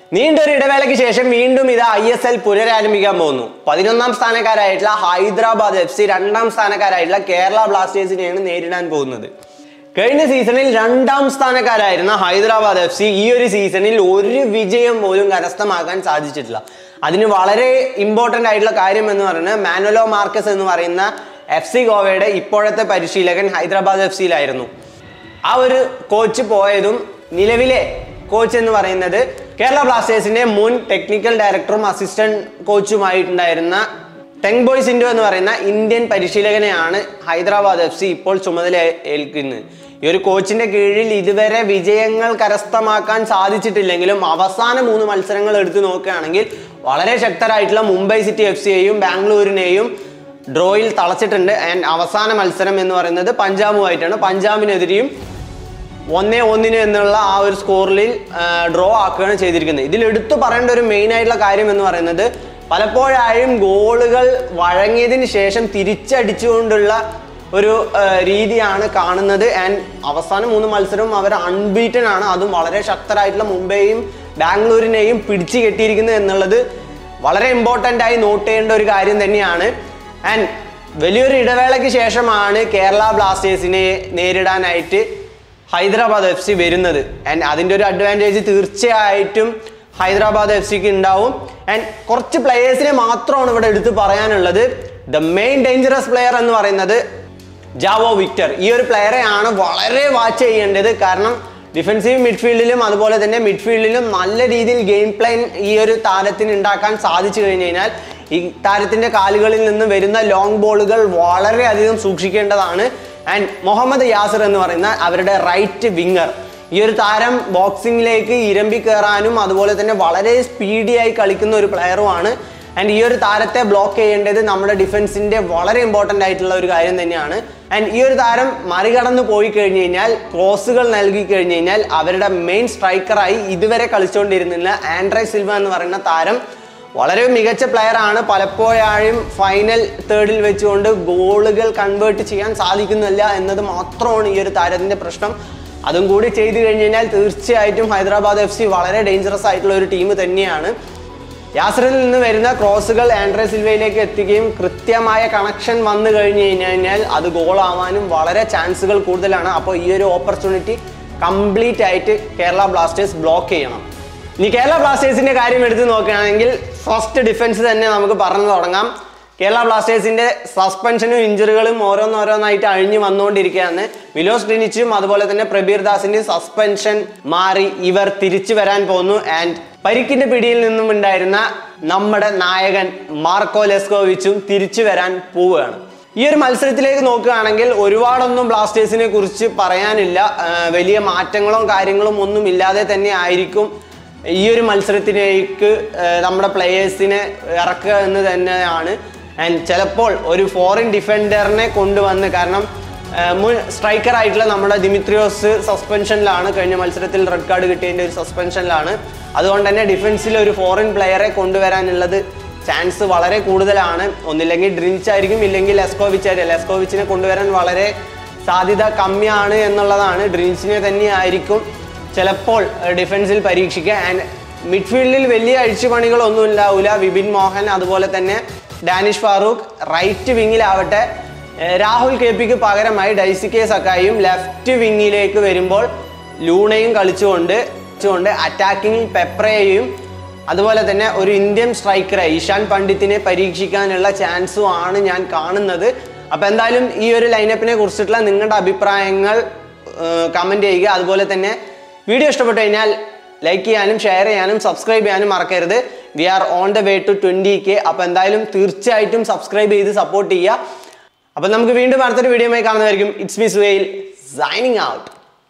നീണ്ടൊരു ഇടവേളയ്ക്ക് ശേഷം വീണ്ടും ഇത് ഐ എസ് എൽ പുനരാരംഭിക്കാൻ പോകുന്നു പതിനൊന്നാം സ്ഥാനക്കാരായിട്ടുള്ള ഹൈദരാബാദ് എഫ് സി രണ്ടാം സ്ഥാനക്കാരായിട്ടുള്ള കേരള ബ്ലാസ്റ്റേഴ്സിനെയാണ് നേരിടാൻ പോകുന്നത് കഴിഞ്ഞ സീസണിൽ രണ്ടാം സ്ഥാനക്കാരായിരുന്ന ഹൈദരാബാദ് എഫ് സി ഈ ഒരു സീസണിൽ ഒരു വിജയം പോലും കരസ്ഥമാക്കാൻ സാധിച്ചിട്ടില്ല അതിന് വളരെ ഇമ്പോർട്ടൻ്റ് ആയിട്ടുള്ള കാര്യം എന്ന് പറയുന്നത് മാനുവലോ മാർക്കസ് എന്ന് പറയുന്ന എഫ് സി ഗോവയുടെ ഇപ്പോഴത്തെ പരിശീലകൻ ഹൈദരാബാദ് എഫ് സിയിലായിരുന്നു ആ ഒരു കോച്ച് പോയതും നിലവിലെ കോച്ച് എന്ന് പറയുന്നത് കേരള ബ്ലാസ്റ്റേഴ്സിന്റെ മുൻ ടെക്നിക്കൽ ഡയറക്ടറും അസിസ്റ്റന്റ് കോച്ചുമായിട്ടുണ്ടായിരുന്ന ടെങ് ബോയ് സിൻഡോ എന്ന് പറയുന്ന ഇന്ത്യൻ പരിശീലകനെയാണ് ഹൈദരാബാദ് എഫ് സി ഇപ്പോൾ ചുമതല ഏൽക്കുന്നത് ഈ ഒരു കോച്ചിന്റെ കീഴിൽ ഇതുവരെ വിജയങ്ങൾ കരസ്ഥമാക്കാൻ സാധിച്ചിട്ടില്ലെങ്കിലും അവസാന മൂന്ന് മത്സരങ്ങൾ എടുത്തു നോക്കുകയാണെങ്കിൽ വളരെ ശക്തരായിട്ടുള്ള മുംബൈ സിറ്റി എഫ് സിയെയും ബാംഗ്ലൂരിനെയും ഡ്രോയിൽ തളച്ചിട്ടുണ്ട് ആൻഡ് അവസാന മത്സരം എന്ന് പറയുന്നത് പഞ്ചാബുമായിട്ടാണ് പഞ്ചാബിനെതിരെയും ഒന്നേ ഒന്നിന് എന്നുള്ള ആ ഒരു സ്കോറിൽ ഡ്രോ ആക്കുകയാണ് ചെയ്തിരിക്കുന്നത് ഇതിൽ എടുത്തു പറയേണ്ട ഒരു മെയിൻ ആയിട്ടുള്ള കാര്യം എന്ന് പറയുന്നത് പലപ്പോഴായും ഗോളുകൾ വഴങ്ങിയതിന് ശേഷം തിരിച്ചടിച്ചുകൊണ്ടുള്ള ഒരു ആ, രീതിയാണ് കാണുന്നത് ആൻഡ് അവസാന മൂന്ന് മത്സരവും അവർ അൺബീറ്റൻ ആണ് അതും വളരെ ശക്തരായിട്ടുള്ള മുംബൈയും ബാംഗ്ലൂരിനെയും പിടിച്ചു കെട്ടിയിരിക്കുന്നത് എന്നുള്ളത് വളരെ ഇമ്പോർട്ടൻ്റ് ആയി നോട്ട് ചെയ്യേണ്ട ഒരു കാര്യം തന്നെയാണ് ആൻഡ് വലിയൊരു ഇടവേളയ്ക്ക് ശേഷമാണ് കേരള ബ്ലാസ്റ്റേഴ്സിനെ നേരിടാനായിട്ട് ഹൈദരാബാദ് എഫ് സി വരുന്നത് ആൻഡ് അതിൻ്റെ ഒരു അഡ്വാൻറ്റേജ് തീർച്ചയായിട്ടും ഹൈദരാബാദ് എഫ് സിക്ക് ഉണ്ടാവും ആൻഡ് കുറച്ച് പ്ലെയേഴ്സിനെ മാത്രമാണ് ഇവിടെ എടുത്ത് പറയാനുള്ളത് ദ മെയിൻ ഡേഞ്ചറസ് പ്ലെയർ എന്ന് പറയുന്നത് ജാവോ വിക്ടർ ഈ ഒരു പ്ലെയറെയാണ് വളരെ വാച്ച് ചെയ്യേണ്ടത് കാരണം ഡിഫൻസീവ് മിഡ്ഫീൽഡിലും അതുപോലെ തന്നെ മിഡ്ഫീൽഡിലും നല്ല രീതിയിൽ ഗെയിം പ്ലാൻ ഈ ഒരു താരത്തിന് ഉണ്ടാക്കാൻ സാധിച്ചു കഴിഞ്ഞു കഴിഞ്ഞാൽ ഈ താരത്തിന്റെ കാലുകളിൽ നിന്ന് വരുന്ന ലോങ് ബോളുകൾ വളരെയധികം സൂക്ഷിക്കേണ്ടതാണ് ആൻഡ് മുഹമ്മദ് യാസിർ എന്ന് പറയുന്ന അവരുടെ റൈറ്റ് വിങ്ങർ ഈ ഒരു താരം ബോക്സിങ്ങിലേക്ക് ഇരമ്പി കയറാനും അതുപോലെ തന്നെ വളരെ സ്പീഡിയായി കളിക്കുന്ന ഒരു പ്ലെയറുമാണ് ആൻഡ് ഈ ഒരു താരത്തെ ബ്ലോക്ക് ചെയ്യേണ്ടത് നമ്മുടെ ഡിഫൻസിന്റെ വളരെ ഇമ്പോർട്ടൻ്റ് ആയിട്ടുള്ള ഒരു കാര്യം തന്നെയാണ് ആൻഡ് ഈ ഒരു താരം മറികടന്ന് പോയി കഴിഞ്ഞു കഴിഞ്ഞാൽ ക്രോസുകൾ നൽകി കഴിഞ്ഞു കഴിഞ്ഞാൽ അവരുടെ മെയിൻ സ്ട്രൈക്കറായി ഇതുവരെ കളിച്ചുകൊണ്ടിരുന്നില്ല ആൻഡ്രൈ സിൽവ എന്ന് പറയുന്ന താരം വളരെ മികച്ച പ്ലെയർ ആണ് പലപ്പോഴായും ഫൈനൽ തേർഡിൽ വെച്ചുകൊണ്ട് ഗോളുകൾ കൺവേർട്ട് ചെയ്യാൻ സാധിക്കുന്നില്ല എന്നത് മാത്രമാണ് ഈ ഒരു താരത്തിന്റെ പ്രശ്നം അതും കൂടി ചെയ്തു കഴിഞ്ഞു കഴിഞ്ഞാൽ തീർച്ചയായിട്ടും ഹൈദരാബാദ് എഫ് സി വളരെ ഡേഞ്ചറസ് ആയിട്ടുള്ള ഒരു ടീം തന്നെയാണ് യാസറിൽ നിന്ന് വരുന്ന ക്രോസുകൾ ആൻഡ്രേ സിൽവയിലേക്ക് എത്തുകയും കൃത്യമായ കണക്ഷൻ വന്നു കഴിഞ്ഞു കഴിഞ്ഞാൽ അത് ഗോൾ ആവാനും വളരെ ചാൻസുകൾ കൂടുതലാണ് അപ്പോൾ ഈ ഒരു ഓപ്പർച്യൂണിറ്റി കംപ്ലീറ്റ് ആയിട്ട് കേരള ബ്ലാസ്റ്റേഴ്സ് ബ്ലോക്ക് ചെയ്യണം ഇനി കേരള ബ്ലാസ്റ്റേഴ്സിന്റെ കാര്യം എടുത്ത് നോക്കുകയാണെങ്കിൽ ഫസ്റ്റ് ഡിഫൻസ് തന്നെ നമുക്ക് പറഞ്ഞു തുടങ്ങാം കേരള ബ്ലാസ്റ്റേഴ്സിന്റെ സസ്പെൻഷനും ഇഞ്ചുറികളും ഓരോന്നോരോന്നായിട്ട് അഴിഞ്ഞു വന്നുകൊണ്ടിരിക്കുകയാണ് വിലോസ് ക്ലിനിച്ചും അതുപോലെ തന്നെ പ്രബീർ ദാസിന്റെ സസ്പെൻഷൻ മാറി ഇവർ തിരിച്ചു വരാൻ പോകുന്നു ആൻഡ് പരിക്കിന്റെ പിടിയിൽ നിന്നും ഉണ്ടായിരുന്ന നമ്മുടെ നായകൻ മാർക്കോ ലെസ്കോവിച്ചും തിരിച്ചു വരാൻ പോവുകയാണ് ഈ ഒരു മത്സരത്തിലേക്ക് നോക്കുകയാണെങ്കിൽ ഒരുപാടൊന്നും ബ്ലാസ്റ്റേഴ്സിനെ കുറിച്ച് പറയാനില്ല ആ, വലിയ മാറ്റങ്ങളും കാര്യങ്ങളും ഒന്നും ഇല്ലാതെ തന്നെ ആയിരിക്കും ഈ ഒരു മത്സരത്തിലേക്ക് ആ, നമ്മുടെ പ്ലെയേഴ്സിനെ ഇറക്കുക എന്ന് തന്നെയാണ് ആൻഡ് ചിലപ്പോൾ ഒരു ഫോറിൻ ഡിഫൻഡറിനെ കൊണ്ടുവന്ന് കാരണം ആ, മുൻ സ്ട്രൈക്കർ ആയിട്ടുള്ള നമ്മുടെ ദിമിത്രിയോസ് സസ്പെൻഷനിലാണ് കഴിഞ്ഞ മത്സരത്തിൽ റെഡ് കാർഡ് കിട്ടിയതിൻ്റെ ഒരു സസ്പെൻഷനിലാണ് അതുകൊണ്ട് തന്നെ ഡിഫൻസിൽ ഒരു ഫോറിൻ പ്ലെയറെ കൊണ്ടുവരാനുള്ളത് ചാൻസ് വളരെ കൂടുതലാണ് ഒന്നില്ലെങ്കിൽ ഡ്രിൻച്ച് ആയിരിക്കും ഇല്ലെങ്കിൽ ലെസ്കോവിച്ച് ആയിരിക്കും ലെസ്കോവിച്ചിനെ കൊണ്ടുവരാൻ വളരെ സാധ്യത കമ്മിയാണ് എന്നുള്ളതാണ് ഡ്രിൻസിനെ തന്നെ ആയിരിക്കും ചിലപ്പോൾ ഡിഫൻസിൽ പരീക്ഷിക്കുക ആൻഡ് മിഡ്ഫീൽഡിൽ വലിയ അഴിച്ചുപണികളൊന്നും ഉണ്ടാവില്ല വിപിൻ മോഹൻ അതുപോലെ തന്നെ ഡാനിഷ് ഫാറൂഖ് റൈറ്റ് വിങ്ങിലാവട്ടെ ഏഹ് രാഹുൽ കെ പിക്ക് പകരമായി ഡൈസി കെ സക്കായും ലെഫ്റ്റ് വിങ്ങിലേക്ക് വരുമ്പോൾ ലൂണയും കളിച്ചുകൊണ്ട് കൊണ്ട് അറ്റാക്കിങ്ങിൽ പെപ്രയെയും അതുപോലെ തന്നെ ഒരു ഇന്ത്യൻ സ്ട്രൈക്കറെ ഇഷാൻ പണ്ഡിത്തിനെ പരീക്ഷിക്കാനുള്ള ചാൻസും ആണ് ഞാൻ കാണുന്നത് അപ്പോൾ എന്തായാലും ഈ ഒരു ലൈനപ്പിനെ കുറിച്ചിട്ടുള്ള നിങ്ങളുടെ അഭിപ്രായങ്ങൾ കമൻറ്റ് ചെയ്യുക അതുപോലെ തന്നെ വീഡിയോ ഇഷ്ടപ്പെട്ടു കഴിഞ്ഞാൽ ലൈക്ക് ചെയ്യാനും ഷെയർ ചെയ്യാനും സബ്സ്ക്രൈബ് ചെയ്യാനും മറക്കരുത് we are on the way to twenty K അപ്പോൾ എന്തായാലും തീർച്ചയായിട്ടും സബ്സ്ക്രൈബ് ചെയ്ത് സപ്പോർട്ട് ചെയ്യുക അപ്പം നമുക്ക് വീണ്ടും അടുത്തൊരു വീഡിയോയുമായി കാണുന്നതായിരിക്കും it's me Suhail signing out